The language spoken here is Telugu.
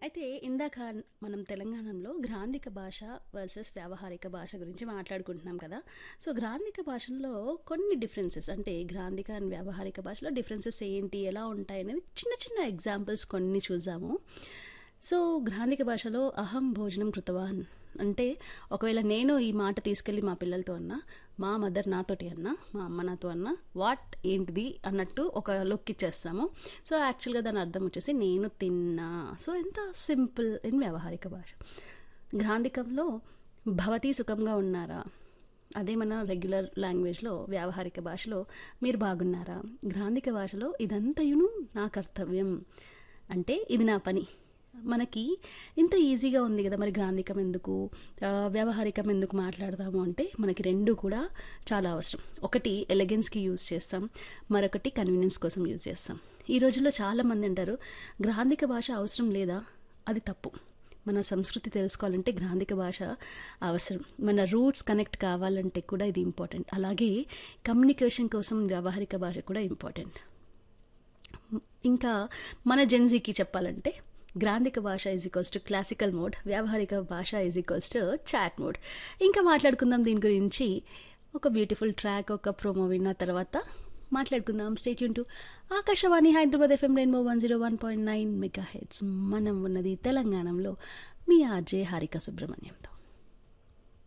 అయితే ఇందాక మనం తెలంగాణలో గ్రాంధిక భాష వర్సెస్ వ్యావహారిక భాష గురించి మాట్లాడుకుంటున్నాం కదా సో గ్రాంధిక భాషలో కొన్ని డిఫరెన్సెస్ అంటే గ్రాంధిక అండ్ వ్యావహారిక భాషలో డిఫరెన్సెస్ ఏంటి ఎలా ఉంటాయి అనేది చిన్న చిన్న ఎగ్జాంపుల్స్ కొన్ని చూద్దాము సో గ్రాంధిక భాషలో అహం భోజనం కృతవాన్ అంటే ఒకవేళ నేను ఈ మాట తీసుకెళ్ళి మా పిల్లలతో అన్నా మా మదర్ నాతోటి అన్నా మా అమ్మ నాతో అన్నా వాట్ ఏంటిది అన్నట్టు ఒక లుక్ ఇచ్చేస్తాము సో యాక్చువల్గా దాని అర్థం వచ్చేసి నేను తిన్నా సో ఎంత సింపుల్ ఇన్ వ్యవహారిక భాష గ్రాంధికంలో భవతి సుఖంగా ఉన్నారా అదే మన రెగ్యులర్ లాంగ్వేజ్లో వ్యావహారిక భాషలో మీరు బాగున్నారా గ్రాంధిక భాషలో ఇదంతయును నా కర్తవ్యం అంటే ఇది నా పని మనకి ఇంత ఈజీగా ఉంది కదా మరి గ్రాంధికం ఎందుకు ఆ, వ్యవహారికం ఎందుకు మాట్లాడతాము అంటే మనకి రెండు కూడా చాలా అవసరం ఒకటి ఎలగెన్స్కి యూజ్ చేస్తాం మరొకటి కన్వీనియన్స్ కోసం యూజ్ చేస్తాం ఈ రోజుల్లో చాలామంది అంటారు గ్రాంధిక భాష అవసరం లేదా అది తప్పు మన సంస్కృతి తెలుసుకోవాలంటే గ్రాంధిక భాష అవసరం మన రూట్స్ కనెక్ట్ కావాలంటే కూడా ఇది ఇంపార్టెంట్ అలాగే కమ్యూనికేషన్ కోసం వ్యవహారిక భాష కూడా ఇంపార్టెంట్ ఇంకా మన జెన్జీకి చెప్పాలంటే గ్రాంధిక భాష is equals to classical mode వ్యావహారిక భాష is equals to chat mode ఇంకా మాట్లాడుకుందాం దీని గురించి ఒక బ్యూటిఫుల్ ట్రాక్ ఒక ప్రోమో విన్న తర్వాత మాట్లాడుకుందాం స్టేట్ యూన్ to Akashvani Hyderabad FM rainbow one zero one point nine megahertz మనం ఉన్నది తెలంగాణలో మీ ఆర్జే హారిక సుబ్రహ్మణ్యంతో